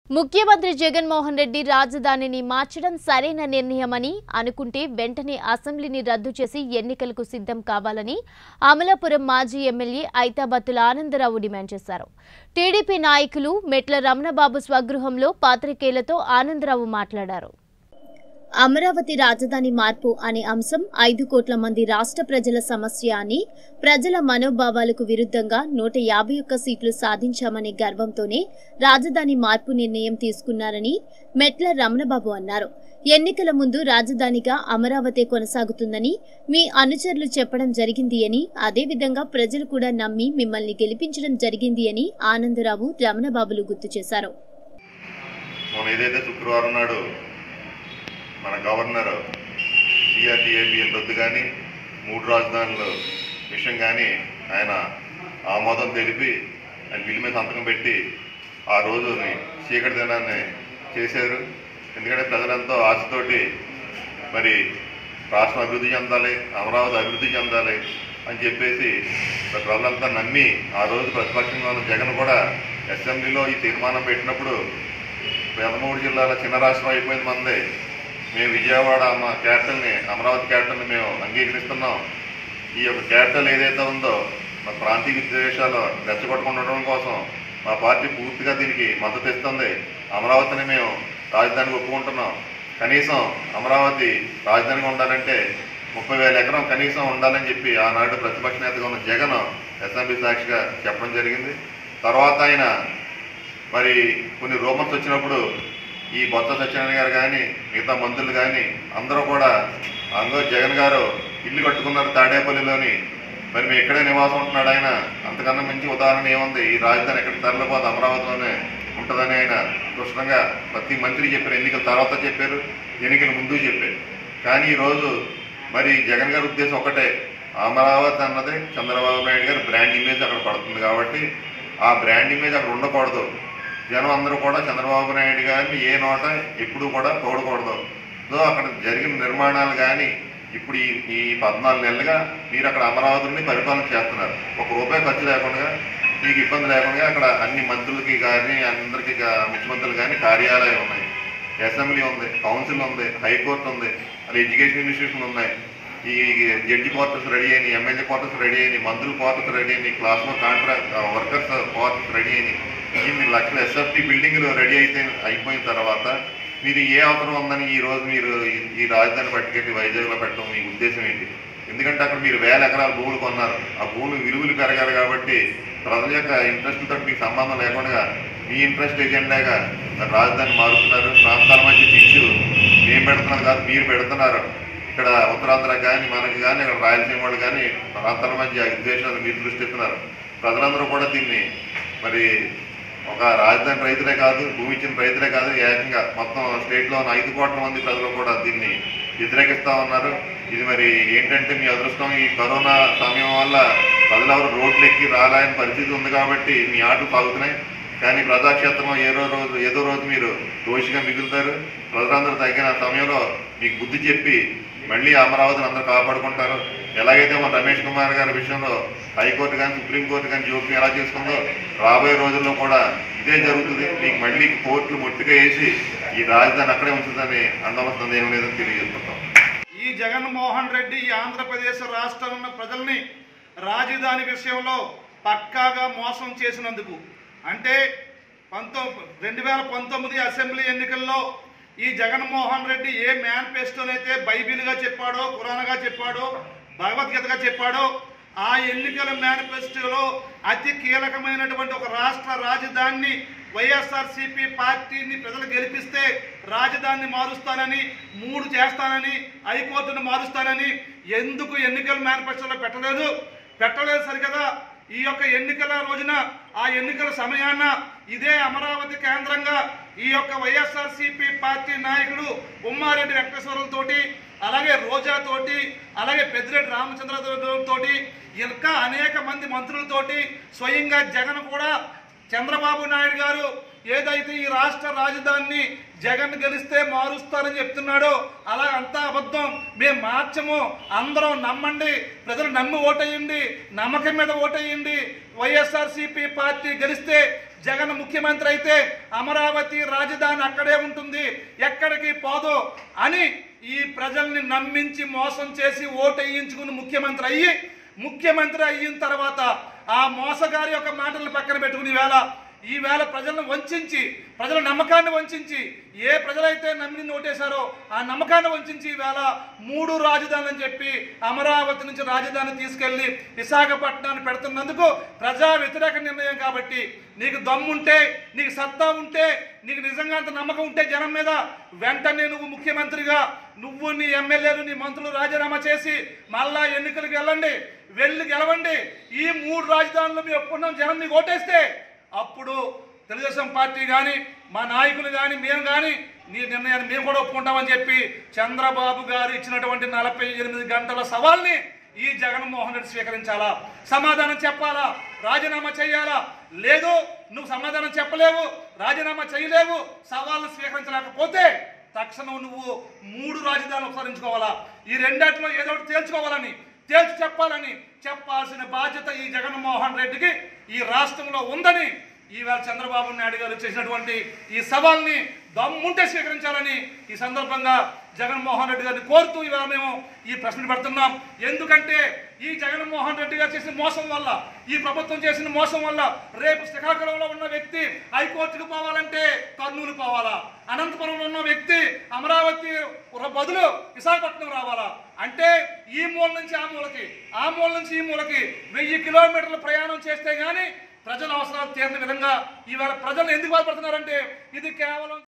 ముఖ్యమంత్రి జగన్మోహన్ రెడ్డి రాజధానిని మార్చడం సరైన నిర్ణయమని అనుకుంటే వెంటనే అసెంబ్లీని రద్దు చేసి ఎన్నికలకు సిద్ధం కావాలని అమలాపురం మాజీ ఎమ్మెల్యే ఐతాబత్తుల ఆనందరావు డిమాండ్ చేశారు టీడీపీ నాయకులు మెట్ల రమణబాబు స్వగృహంలో పాత్రికేయులతో ఆనందరావు మాట్లాడారు అమరావతి రాజధాని మార్పు అనే అంశం ఐదు కోట్ల మంది రాష్ట్ర ప్రజల సమస్య అని ప్రజల మనోభావాలకు విరుద్ధంగా నూట యాభై ఒక్క సీట్లు సాధించామనే గర్వంతోనే రాజధాని మార్పు నిర్ణయం తీసుకున్నారని మెట్ల రమణబాబు అన్నారు ఎన్నికల ముందు రాజధానిగా అమరావతి కొనసాగుతుందని మీ అనుచరులు చెప్పడం జరిగింది అని అదేవిధంగా ప్రజలు కూడా నమ్మి మిమ్మల్ని గెలిపించడం జరిగింది అని ఆనందరావు రమణబాబులు గుర్తు చేశారు మొన్న ఏదైతే శుక్రవారం నాడు మన గవర్నర్ సిఆర్టీఏబిఎల్ రద్దు కానీ మూడు రాజధానుల విషయం కానీ ఆయన ఆమోదం తెలిపి ఆయన బిల్లు మీద సంతకం పెట్టి ఆ రోజుని చీకటి దినాన్ని చేశారు ఎందుకంటే ప్రజలంతా ఆశతోటి మరి రాష్ట్రం అభివృద్ధి చెందాలి అమరావతి అభివృద్ధి చెందాలి అని చెప్పేసి మరి ప్రజలంతా నమ్మి ఆ రోజు ప్రతిపక్షంగా ఉన్న జగన్ కూడా అసెంబ్లీలో ఈ తీర్మానం పెట్టినప్పుడు పదమూడు జిల్లాల చిన్న రాష్ట్రం అయిపోయింది మంది మేము విజయవాడ మా క్యాపిటల్ని అమరావతి క్యాపిటల్ని మేము అంగీకరిస్తున్నాం ఈ యొక్క క్యాపిటల్ ఏదైతే ఉందో మా ప్రాంతీయ విద్వేషాలు రెచ్చగొట్టకుండా ఉండడం కోసం మా పార్టీ పూర్తిగా దీనికి మద్దతు ఇస్తుంది అమరావతిని మేము రాజధానికి ఒప్పుకుంటున్నాం కనీసం అమరావతి రాజధానిగా ఉండాలంటే ముప్పై వేల ఎకరం కనీసం ఉండాలని చెప్పి ఆనాడు ప్రతిపక్ష నేతగా ఉన్న జగన్ అసెంబ్లీ సాక్షిగా చెప్పడం జరిగింది తర్వాత ఆయన మరి కొన్ని రూమర్స్ వచ్చినప్పుడు ఈ బొత్స సత్యనారాయణ గారు కానీ మిగతా మంత్రులు కానీ అందరూ కూడా అందులో జగన్ గారు ఇల్లు కట్టుకున్నారు తాడేపల్లిలోని మరి మేము ఇక్కడే నివాసం ఉంటున్నాడు ఆయన అంతకన్నా మంచి ఉదాహరణ ఏముంది ఈ రాజధాని ఎక్కడ తరలిపోతే అమరావతిలోనే ఉంటుందని ఆయన స్పష్టంగా ప్రతి మంత్రి చెప్పారు ఎన్నికల తర్వాత చెప్పారు ఎన్నికల ముందు చెప్పారు కానీ ఈరోజు మరి జగన్ గారి ఉద్దేశం ఒకటే అమరావతి అన్నది చంద్రబాబు నాయుడు గారి బ్రాండ్ ఇమేజ్ అక్కడ పడుతుంది కాబట్టి ఆ బ్రాండ్ ఇమేజ్ అక్కడ ఉండకూడదు జనం అందరూ కూడా చంద్రబాబు నాయుడు గారిని ఏ నోట ఎప్పుడు కూడా పొగడకూడదు సో అక్కడ జరిగిన నిర్మాణాలు కానీ ఇప్పుడు ఈ ఈ పద్నాలుగు నెలలుగా మీరు అక్కడ అమరావతిని పరిపాలన చేస్తున్నారు ఒక రూపాయి ఖర్చు లేకుండా మీకు ఇబ్బంది లేకుండా అక్కడ అన్ని మంత్రులకి కానీ అందరికీ గా- ముఖ్యమంత్రులు కానీ కార్యాలయం ఉన్నాయి అసెంబ్లీ ఉంది కౌన్సిల్ ఉంది హైకోర్టు ఉంది అలా ఎడ్యుకేషన్ ఇన్స్టిట్యూషన్ ఉన్నాయి ఈ జడ్జి క్వార్టర్స్ రెడీ అయినాయి ఎమ్మెల్యే క్వార్టర్స్ రెడీ అయినాయి మంత్రుల క్వార్టర్స్ రెడీ అయినాయి క్లాస్ లో కాంట్రాక్ట్ వర్కర్స్ క్వార్టర్స్ రెడీ అయినాయి ఇన్ని లక్షల ఎస్ఎఫ్టీ బిల్డింగ్లు రెడీ అయితే అయిపోయిన తర్వాత మీరు ఏ అవసరం ఉందని ఈ రోజు మీరు ఈ- ఈ రాజధాని పట్టుకెళ్ళి వైజాగ్లో పెట్టడం మీ ఉద్దేశం ఏంటి ఎందుకంటే అక్కడ మీరు వేల ఎకరాల భూములు కొన్నారు ఆ భూములు విలువలు పెరగాలి కాబట్టి ప్రజల యొక్క ఇంట్రెస్ట్ తోటి మీకు సంబంధం లేకుండా మీ ఇంట్రెస్ట్ ఎజెండాగా రాజధాని మారుతున్నారు ప్రాంతాల మధ్య చిచ్చు మేము పెడుతున్నాం కాదు మీరు పెడుతున్నారు ఇక్కడ ఉత్తరాంధ్ర కానీ మనకి కానీ ఇక్కడ రాయలసీమ వాళ్ళు కానీ ప్రాంతాల మధ్య విద్వేషాలు మీరు సృష్టిస్తున్నారు ప్రజలందరూ కూడా దీన్ని మరి ఒక రాజధాని రైతులే కాదు భూమి ఇచ్చిన రైతులే కాదు ఏకంగా మొత్తం స్టేట్లో ఉన్న ఐదు కోట్ల మంది ప్రజలు కూడా దీన్ని వ్యతిరేకిస్తా ఉన్నారు ఇది మరి ఏంటంటే మీ అదృష్టం ఈ కరోనా సమయం వల్ల ప్రజలెవరు రోడ్లు ఎక్కి రాలేని పరిస్థితి ఉంది కాబట్టి మీ ఆటలు సాగుతున్నాయి కానీ ప్రజాక్షేత్రంలో ఏదో రోజు ఏదో రోజు మీరు దోషిగా మిగులుతారు ప్రజలందరూ తగిన సమయంలో మీకు బుద్ధి చెప్పి మళ్ళీ అమరావతిని అందరూ కాపాడుకుంటారు ఎలాగైతే మన రమేష్ కుమార్ గారి విషయంలో హైకోర్టు కానీ సుప్రీంకోర్టు కానీ జోక్యం ఎలా చేసుకుందో రాబోయే రోజుల్లో కూడా ఇదే జరుగుతుంది మీకు మళ్ళీ కోర్టులు ముట్టుగా వేసి ఈ రాజధాని అక్కడే ఉంచుతుందని అందమ సందేహం లేదని తెలియజేస్తున్నాం ఈ జగన్మోహన్ రెడ్డి ఈ ఆంధ్రప్రదేశ్ రాష్ట్రంలో ఉన్న ప్రజల్ని రాజధాని విషయంలో పక్కాగా మోసం చేసినందుకు అంటే పంతొమ్మిది రెండు వేల పంతొమ్మిది అసెంబ్లీ ఎన్నికల్లో ఈ జగన్మోహన్ రెడ్డి ఏ మేనిఫెస్టోనైతే బైబిల్గా చెప్పాడో పురాణగా చెప్పాడో భగవద్గీతగా చెప్పాడో ఆ ఎన్నికల మేనిఫెస్టోలో అతి కీలకమైనటువంటి ఒక రాష్ట్ర రాజధానిని వైఎస్ఆర్సీపీ పార్టీని ప్రజలు గెలిపిస్తే రాజధానిని మారుస్తానని మూడు చేస్తానని హైకోర్టును మారుస్తానని ఎందుకు ఎన్నికల మేనిఫెస్టోలో పెట్టలేదు పెట్టలేదు సరికదా ఈ యొక్క ఎన్నికల రోజున ఆ ఎన్నికల సమయాన ఇదే అమరావతి కేంద్రంగా ఈ యొక్క వైఎస్ఆర్సీపీ పార్టీ నాయకుడు ఉమ్మారెడ్డి వెంకటేశ్వరులతోటి అలాగే రోజాతోటి అలాగే పెద్దిరెడ్డి రామచంద్రతోటి ఇంకా అనేక మంది మంత్రులతోటి స్వయంగా జగన్ కూడా చంద్రబాబు నాయుడు గారు ఏదైతే ఈ రాష్ట్ర రాజధానిని జగన్ గెలిస్తే మారుస్తారని చెప్తున్నాడో అలా అంతా అబద్ధం మేము మార్చము అందరం నమ్మండి ప్రజలు నమ్మి ఓటేయండి నమ్మకం మీద ఓటేయండి వైఎస్ఆర్సీపీ పార్టీ గెలిస్తే జగన్ ముఖ్యమంత్రి అయితే అమరావతి రాజధాని అక్కడే ఉంటుంది ఎక్కడికి పోదు అని ఈ ప్రజల్ని నమ్మించి మోసం చేసి ఓటు వేయించుకుని ముఖ్యమంత్రి అయ్యి ముఖ్యమంత్రి అయిన తర్వాత ఆ మోసగారి యొక్క మాటలను పక్కన పెట్టుకుని వేళ ఈ వేళ ప్రజలను వంచించి ప్రజల నమ్మకాన్ని వంచించి ఏ ప్రజలైతే నమ్మి నోటేశారో ఆ నమ్మకాన్ని వంచించి ఈ వేళ మూడు రాజధానులు అని చెప్పి అమరావతి నుంచి రాజధాని తీసుకెళ్లి విశాఖపట్నాన్ని పెడుతున్నందుకు ప్రజా వ్యతిరేక నిర్ణయం కాబట్టి నీకు దమ్ముంటే నీకు సత్తా ఉంటే నీకు నిజంగా అంత నమ్మకం ఉంటే జనం మీద వెంటనే నువ్వు ముఖ్యమంత్రిగా నువ్వు నీ ఎమ్మెల్యేలు నీ మంత్రులు రాజీనామా చేసి మళ్ళా ఎన్నికలకు వెళ్ళండి వెళ్ళి గెలవండి ఈ మూడు రాజధానులు మీ ఒప్పుకున్నాం జనం మీకు ఓటేస్తే అప్పుడు తెలుగుదేశం పార్టీ కానీ మా నాయకులు కానీ మేము కానీ నీ నిర్ణయాన్ని మేము కూడా ఒప్పుకుంటామని చెప్పి చంద్రబాబు గారు ఇచ్చినటువంటి నలభై ఎనిమిది గంటల సవాల్ని ఈ జగన్మోహన్ రెడ్డి స్వీకరించాలా సమాధానం చెప్పాలా రాజీనామా చేయాలా లేదు నువ్వు సమాధానం చెప్పలేవు రాజీనామా చేయలేవు సవాళ్ళను స్వీకరించలేకపోతే తక్షణం నువ్వు మూడు రాజధానులు ఉపసరించుకోవాలా ఈ రెండాటిలో ఏదో ఒకటి తేల్చుకోవాలని తేల్చి చెప్పాలని చెప్పాల్సిన బాధ్యత ఈ జగన్మోహన్ రెడ్డికి ఈ రాష్ట్రంలో ఉందని ఈవేళ చంద్రబాబు నాయుడు గారు చేసినటువంటి ఈ సవాల్ని దమ్ముంటే స్వీకరించాలని ఈ సందర్భంగా జగన్మోహన్ రెడ్డి గారిని కోరుతూ ఇవాళ మేము ఈ ప్రశ్న పెడుతున్నాం ఎందుకంటే ఈ జగన్మోహన్ రెడ్డి గారు చేసిన మోసం వల్ల ఈ ప్రభుత్వం చేసిన మోసం వల్ల రేపు శ్రీకాకుళంలో ఉన్న వ్యక్తి హైకోర్టుకు పోవాలంటే కర్నూలు పోవాలా అనంతపురంలో ఉన్న వ్యక్తి అమరావతి బదులు విశాఖపట్నం రావాలా అంటే ఈ మూల నుంచి ఆ మూలకి ఆ మూల నుంచి ఈ మూలకి వెయ్యి కిలోమీటర్ల ప్రయాణం చేస్తే గానీ ప్రజల అవసరాలు తీరిన విధంగా ఇవాళ ప్రజలు ఎందుకు బాధపడుతున్నారంటే ఇది కేవలం